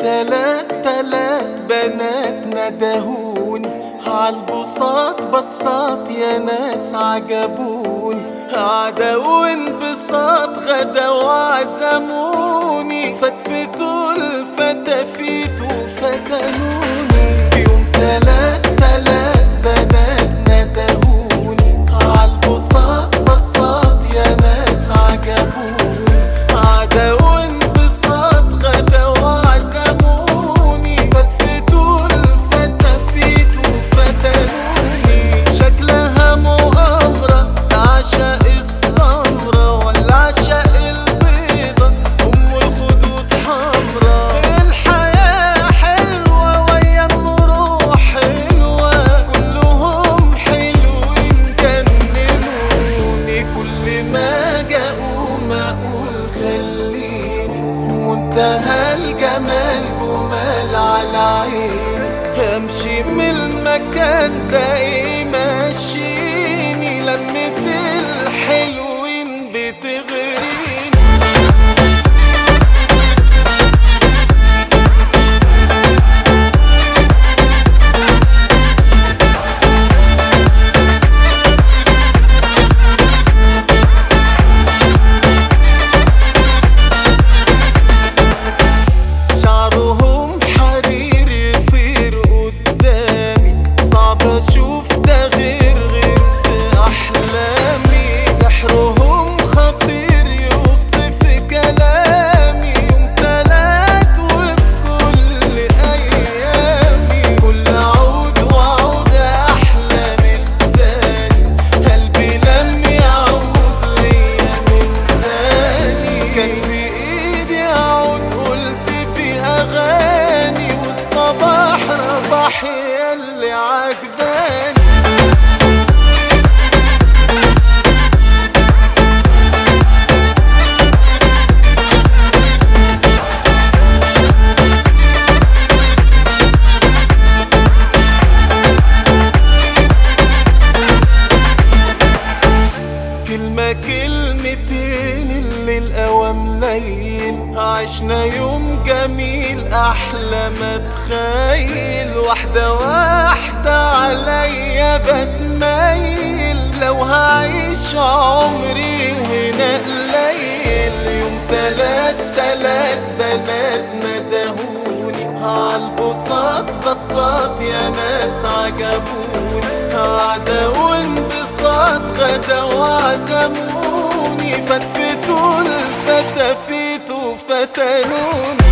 تلات تلات بنات ندهوني عالبساط بساط يا ناس عجبوني عدا وانبساط غدا وعزموني فتفتوا الفتافيت وفتنوني يوم تلات تلات بنات ندهوني عالبساط بساط يا ناس عجبوني عدا وانبساط غدا وعزموني فتفتوا الفتافيت وفتنوني شكلها مؤامرة عشاء السمرة ولا عشاء البيضة أم الخدود حمرا الحياة حلوة ويا المروح حلوة كلهم حلوين جننوني كل ما أجي أقوم أقول خليني منتهى الجمال جمال على عيني همشي من المكان ده ايه ماشيني لمة الحلوين بتغريني شعرهم حرير يطير قدامي صعب اشوف ده غير غير في احلامي سحرهم خطير يوصف كلامي يوم تلات وبكل ايامي كل عود وعود احلى من التاني قلبي لم يعود ليا من تاني كان في ايدي اعود قلت باغاني والصباح رباح يا اللي عجباني كلمة كلمتين اللي الأوام ليل عشنا يوم جميل أحلى ما تخيل واحدة واحدة عليا بتميل لو هعيش عمري هنا قليل يوم تلات تلات بنات ندهوني عالبساط بساط يا ناس عجبوني قعدة وانبساط غدا وعزموني فتفتوا الفتافيت وفتنوني